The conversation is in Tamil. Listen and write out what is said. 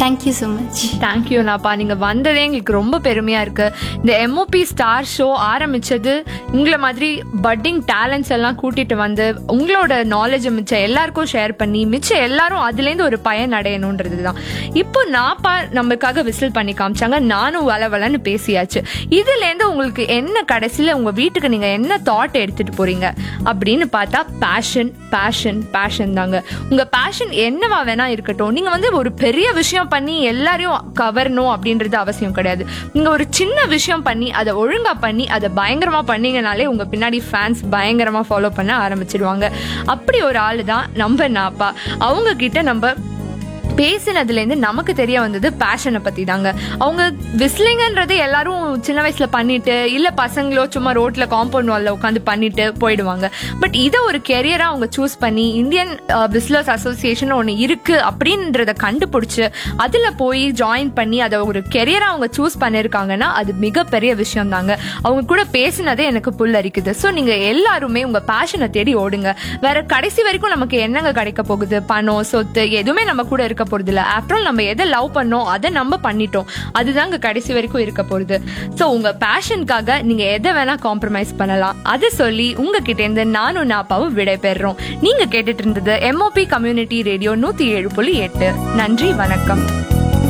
தேங்க்யூ ஸோ மச் தேங்க்யூ நாப்பா நீங்க வந்ததே எங்களுக்கு ரொம்ப பெருமையா இருக்கு இந்த எம்ஓபி ஸ்டார் ஷோ ஆரம்பிச்சது உங்களை மாதிரி பட்டிங் டேலண்ட்ஸ் எல்லாம் கூட்டிட்டு வந்து உங்களோட நாலேஜ் மிச்சம் எல்லாருக்கும் ஷேர் பண்ணி மிச்சம் எல்லாரும் அதுலேருந்து ஒரு பயன் அடையணுன்றது தான் இப்போ நாப்பா நமக்காக விசில் பண்ணி காமிச்சாங்க நானும் வள வளன்னு பேசியாச்சு இதுலேருந்து உங்களுக்கு என்ன கடைசியில் உங்க வீட்டுக்கு நீங்க என்ன தாட் எடுத்துட்டு போறீங்க அப்படின்னு பார்த்தா பேஷன் பேஷன் பேஷன் தாங்க உங்க பேஷன் என்னவா வேணா இருக்கட்டும் நீங்க வந்து ஒரு பெரிய விஷயம் பண்ணி எல்லாரையும் கவரணும் அப்படின்றது அவசியம் கிடையாது நீங்க ஒரு சின்ன விஷயம் பண்ணி அதை ஒழுங்கா பண்ணி அதை பயங்கரமா பண்ணீங்கனாலே உங்க பின்னாடி ஃபேன்ஸ் பயங்கரமா ஃபாலோ பண்ண ஆரம்பிச்சிடுவாங்க அப்படி ஒரு ஆளு தான் நம்ம நாப்பா அவங்க கிட்ட நம்ம பேசினதுலேருந்து நமக்கு தெரிய வந்தது பேஷனை பற்றி தாங்க அவங்க விஸ்லிங்கன்றது எல்லாரும் சின்ன வயசில் பண்ணிட்டு இல்லை பசங்களோ சும்மா ரோட்டில் காம்பவுண்ட் வாலில் உட்காந்து பண்ணிட்டு போயிடுவாங்க பட் இதை ஒரு கெரியராக அவங்க சூஸ் பண்ணி இந்தியன் விஸ்லர்ஸ் அசோசியேஷன் ஒன்று இருக்குது அப்படின்றத கண்டுபிடிச்சி அதில் போய் ஜாயின் பண்ணி அதை ஒரு கெரியராக அவங்க சூஸ் பண்ணியிருக்காங்கன்னா அது மிகப்பெரிய விஷயம் தாங்க அவங்க கூட பேசினதே எனக்கு புல்லரிக்குது ஸோ நீங்கள் எல்லாருமே உங்கள் பேஷனை தேடி ஓடுங்க வேற கடைசி வரைக்கும் நமக்கு என்னங்க கிடைக்க போகுது பணம் சொத்து எதுவுமே நம்ம கூட இருக்க போறது இல்ல ஆஃப்டர் ஆல் நம்ம எதை லவ் பண்ணோம் அதை நம்ம பண்ணிட்டோம் அதுதாங்க கடைசி வரைக்கும் இருக்க போகுது ஸோ உங்க பேஷனுக்காக நீங்க எதை வேணா காம்ப்ரமைஸ் பண்ணலாம் அதை சொல்லி உங்ககிட்ட இருந்து நானும் நாப்பாவும் விடை பெறுறோம் நீங்க கேட்டுட்டு இருந்தது எம்ஓபி கம்யூனிட்டி ரேடியோ நூத்தி ஏழு புள்ளி எட்டு நன்றி வணக்கம்